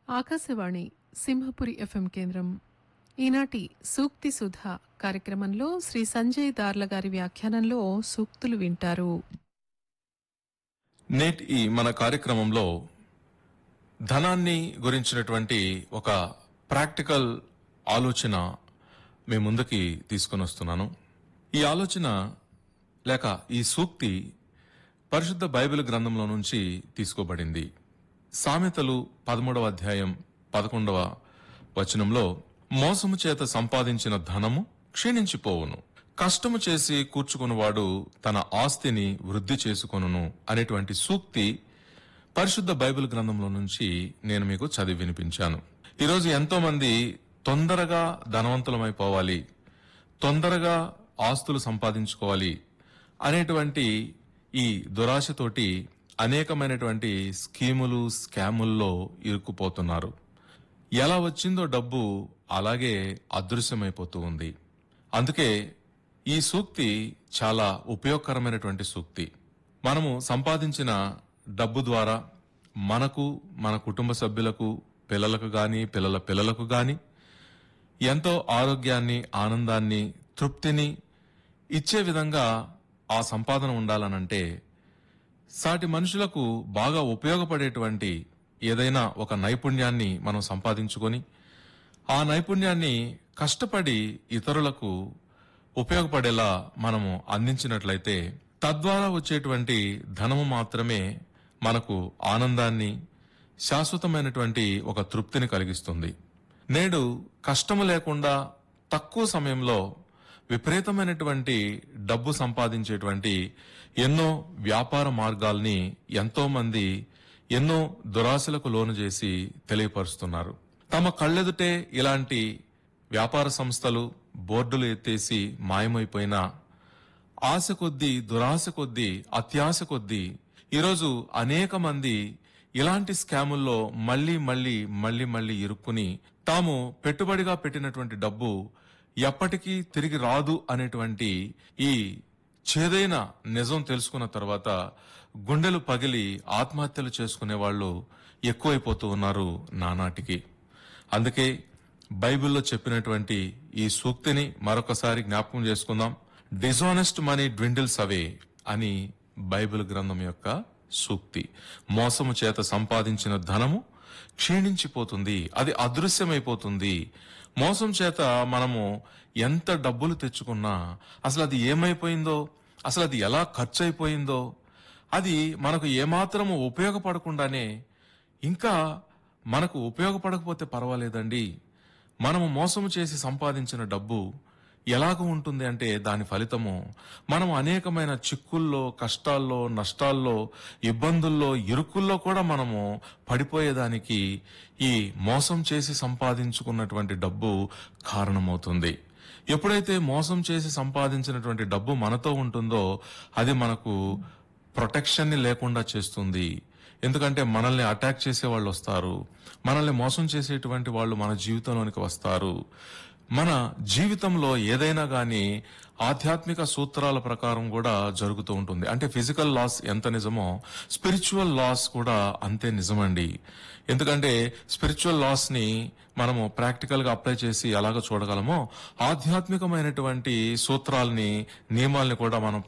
Akashvani Simhapuri FM కేంద్రం ఈనాటి సూక్తి సుధ కార్యక్రమంలో శ్రీ సంజయ్ దార్ల గారి వ్యాఖ్యానంలో సూక్తులు వింటారు నేటి ఈ మన కార్యక్రమంలో ధనాన్ని గురించినటువంటి ఒక ప్రాక్టికల్ ఆలోచన మీ ముందుకి తీసుకొని వస్తున్నాను ఈ ఆలోచన లేక ఈ సూక్తి పరిశుద్ధ బైబిల్ గ్రంథంలో నుంచి తీసుకోబడింది సామెతలు పదమూడవ అధ్యాయం పదకొండవ వచనంలో మోసము చేత సంపాదించిన ధనము క్షీణించిపోవును కష్టము చేసి కూర్చుకున్నవాడు తన ఆస్తిని వృద్ధి చేసుకొనును అనేటువంటి సూక్తి పరిశుద్ధ బైబిల్ గ్రంథంలో నుంచి నేను మీకు చదివి వినిపించాను ఈరోజు ఎంతో మంది తొందరగా ధనవంతులమైపోవాలి తొందరగా ఆస్తులు సంపాదించుకోవాలి అనేటువంటి ఈ దురాశతోటి అనేకమైనటువంటి స్కీములు స్కాముల్లో ఇరుక్కుపోతున్నారు ఎలా వచ్చిందో డబ్బు అలాగే అదృశ్యమైపోతూ ఉంది అందుకే ఈ సూక్తి చాలా ఉపయోగకరమైనటువంటి సూక్తి మనము సంపాదించిన డబ్బు ద్వారా మనకు మన కుటుంబ సభ్యులకు పిల్లలకు గాని పిల్లల పిల్లలకు గాని ఎంతో ఆరోగ్యాన్ని ఆనందాన్ని తృప్తిని ఇచ్చే విధంగా ఆ సంపాదన ఉండాలనంటే సాటి మనుషులకు బాగా ఉపయోగపడేటువంటి ఏదైనా ఒక నైపుణ్యాన్ని మనం సంపాదించుకొని ఆ నైపుణ్యాన్ని కష్టపడి ఇతరులకు ఉపయోగపడేలా మనము అందించినట్లయితే తద్వారా వచ్చేటువంటి ధనము మాత్రమే మనకు ఆనందాన్ని శాశ్వతమైనటువంటి ఒక తృప్తిని కలిగిస్తుంది నేడు కష్టము లేకుండా తక్కువ సమయంలో విపరీతమైనటువంటి డబ్బు సంపాదించేటువంటి ఎన్నో వ్యాపార మార్గాల్ని ఎంతో మంది ఎన్నో దురాశలకు లోను చేసి తెలియపరుస్తున్నారు తమ కళ్ళెదుటే ఇలాంటి వ్యాపార సంస్థలు బోర్డులు ఎత్తేసి మాయమైపోయినా ఆశ కొద్దీ దురాశ కొద్దీ అత్యాశ కొద్దీ ఈరోజు అనేక మంది ఇలాంటి స్కాముల్లో మళ్ళీ మళ్ళీ మళ్ళీ మళ్ళీ ఇరుక్కుని తాము పెట్టుబడిగా పెట్టినటువంటి డబ్బు ఎప్పటికీ తిరిగి రాదు అనేటువంటి ఈ చేదైన నిజం తెలుసుకున్న తర్వాత గుండెలు పగిలి ఆత్మహత్యలు చేసుకునే వాళ్ళు ఎక్కువైపోతూ ఉన్నారు నానాటికి అందుకే బైబిల్లో చెప్పినటువంటి ఈ సూక్తిని మరొకసారి జ్ఞాపకం చేసుకుందాం డిజానెస్ట్ మనీ డ్విండిల్స్ అవే అని బైబిల్ గ్రంథం యొక్క సూక్తి మోసము చేత సంపాదించిన ధనము క్షీణించిపోతుంది అది అదృశ్యమైపోతుంది మోసం చేత మనము ఎంత డబ్బులు తెచ్చుకున్నా అసలు అది ఏమైపోయిందో అసలు అది ఎలా ఖర్చు అయిపోయిందో అది మనకు ఏమాత్రము ఉపయోగపడకుండానే ఇంకా మనకు ఉపయోగపడకపోతే పర్వాలేదండి మనము మోసము చేసి సంపాదించిన డబ్బు ఎలాగ ఉంటుంది అంటే దాని ఫలితము మనం అనేకమైన చిక్కుల్లో కష్టాల్లో నష్టాల్లో ఇబ్బందుల్లో ఇరుకుల్లో కూడా మనము పడిపోయేదానికి ఈ మోసం చేసి సంపాదించుకున్నటువంటి డబ్బు కారణమవుతుంది ఎప్పుడైతే మోసం చేసి సంపాదించినటువంటి డబ్బు మనతో ఉంటుందో అది మనకు ప్రొటెక్షన్ ని లేకుండా చేస్తుంది ఎందుకంటే మనల్ని అటాక్ చేసే వాళ్ళు వస్తారు మనల్ని మోసం చేసేటువంటి వాళ్ళు మన జీవితంలోనికి వస్తారు మన జీవితంలో ఏదైనా గాని ఆధ్యాత్మిక సూత్రాల ప్రకారం కూడా జరుగుతూ ఉంటుంది అంటే ఫిజికల్ లాస్ ఎంత నిజమో స్పిరిచువల్ లాస్ కూడా అంతే నిజమండి ఎందుకంటే స్పిరిచువల్ లాస్ ని మనము ప్రాక్టికల్ గా అప్లై చేసి ఎలాగ చూడగలమో ఆధ్యాత్మికమైనటువంటి సూత్రాల్ని నియమాల్ని కూడా మనం